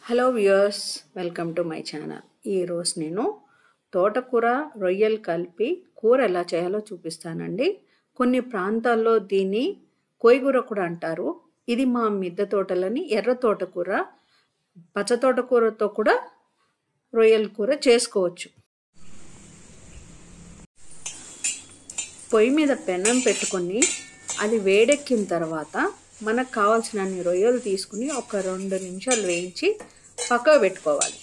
hello viewers welcome to my channel ఈరోజు నేను తోటకూర రొయ్యలు కలిపి కూర ఎలా చేయాలో చూపిస్తానండి కొన్ని ప్రాంతాల్లో దీన్ని కోయిగూర కూడా అంటారు ఇది మా మిద్దె తోటలని ఎర్ర తోటకూర పచ్చ తోటకూరతో కూడా రొయ్యల కూర చేసుకోవచ్చు పొయ్యి మీద పెనం పెట్టుకొని అది వేడెక్కిన తర్వాత మనకు కావాల్సిన అన్ని రొయ్యలు తీసుకుని ఒక రెండు నిమిషాలు వేయించి పక్కకు పెట్టుకోవాలి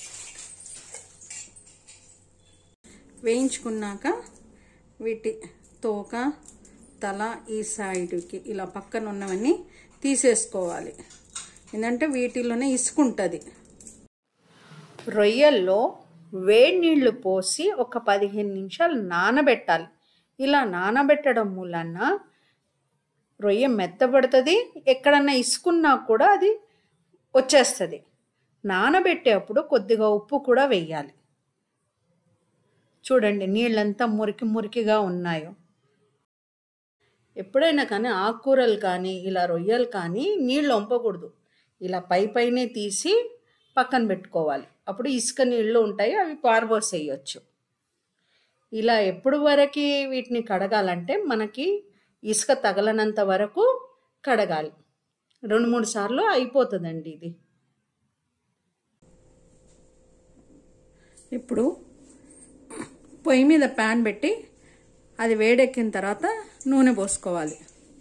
వేయించుకున్నాక వీటి తోక తల ఈ సైడ్కి ఇలా పక్కన ఉన్నవన్నీ తీసేసుకోవాలి ఎందుకంటే వీటిలోనే ఇసుకుంటుంది రొయ్యల్లో వేడి నీళ్లు పోసి ఒక పదిహేను నిమిషాలు నానబెట్టాలి ఇలా నానబెట్టడం మూలన రొయ్య మెత్తబడుతుంది ఎక్కడన్నా ఇసుకున్నా కూడా అది వచ్చేస్తుంది నానబెట్టేటప్పుడు కొద్దిగా ఉప్పు కూడా వేయాలి చూడండి నీళ్ళంతా మురికి మురికిగా ఉన్నాయో ఎప్పుడైనా కానీ ఆకుకూరలు కానీ ఇలా రొయ్యలు కానీ నీళ్ళు వంపకూడదు ఇలా పై పైనే తీసి పక్కన పెట్టుకోవాలి అప్పుడు ఇసుక నీళ్ళు ఉంటాయి అవి పారబోసేయచ్చు ఇలా ఎప్పుడు వరకు వీటిని కడగాలంటే మనకి ఇసుక తగలనంత వరకు కడగాలి రెండు మూడు సార్లు అయిపోతుందండి ఇది ఇప్పుడు పొయ్యి మీద ప్యాన్ పెట్టి అది వేడెక్కిన తర్వాత నూనె పోసుకోవాలి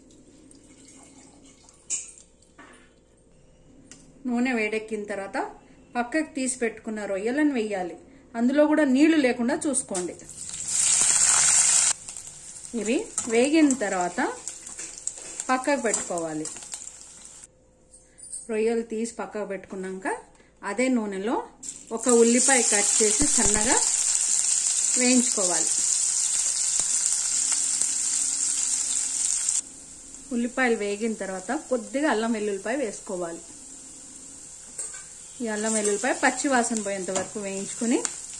నూనె వేడెక్కిన తర్వాత పక్కకి తీసి పెట్టుకున్న రొయ్యలను వేయాలి అందులో కూడా నీళ్లు లేకుండా చూసుకోండి ఇవి వేగిన తర్వాత పక్కకు పెట్టుకోవాలి రొయ్యలు తీసి పక్కకు పెట్టుకున్నాక అదే నూనెలో ఒక ఉల్లిపాయ కట్ చేసి సన్నగా వేయించుకోవాలి ఉల్లిపాయలు వేగిన తర్వాత కొద్దిగా అల్లం వెల్లుల్లిపాయ వేసుకోవాలి ఈ అల్లం వెల్లుల్లిపాయ పచ్చి వాసన పోయేంత వరకు వేయించుకుని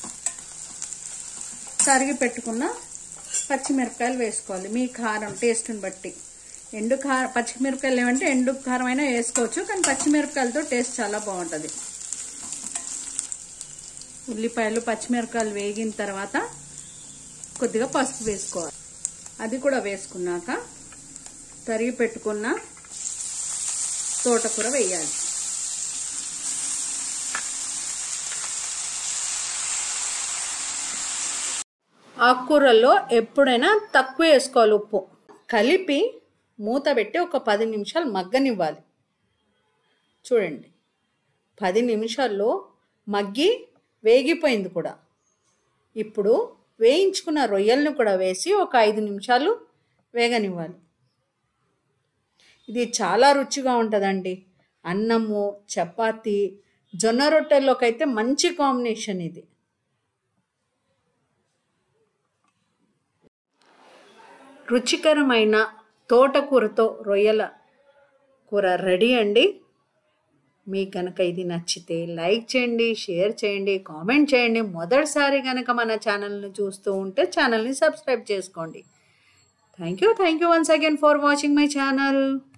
తరిగి పెట్టుకున్న పచ్చిమిరపకాయలు వేసుకోవాలి మీ కారం టేస్ట్ని బట్టి ఎండు కారం పచ్చిమిరపకాయలు ఏమంటే ఎండు కారం అయినా వేసుకోవచ్చు కానీ పచ్చిమిరపకాయలతో టేస్ట్ చాలా బాగుంటుంది ఉల్లిపాయలు పచ్చిమిరపకాయలు వేగిన తర్వాత కొద్దిగా పసుపు వేసుకోవాలి అది కూడా వేసుకున్నాక తరిగి పెట్టుకున్న తోటకూర వేయాలి ఆకుకూరల్లో ఎప్పుడైనా తక్కువ వేసుకోవాలి ఉప్పు కలిపి మూత పెట్టి ఒక పది నిమిషాలు మగ్గనివ్వాలి చూడండి పది నిమిషాల్లో మగ్గి వేగిపోయింది కూడా ఇప్పుడు వేయించుకున్న రొయ్యలను కూడా వేసి ఒక ఐదు నిమిషాలు వేగనివ్వాలి ఇది చాలా రుచిగా ఉంటుందండి అన్నము చపాతి జొన్న రొట్టెల్లోకి అయితే మంచి కాంబినేషన్ ఇది రుచికరమైన తోటకూరతో రొయ్యల కూర రెడీ అండి మీకు కనుక ఇది నచ్చితే లైక్ చేయండి షేర్ చేయండి కామెంట్ చేయండి మొదటిసారి కనుక మన ఛానల్ని చూస్తూ ఉంటే ఛానల్ని సబ్స్క్రైబ్ చేసుకోండి thank you thank you once again for watching my channel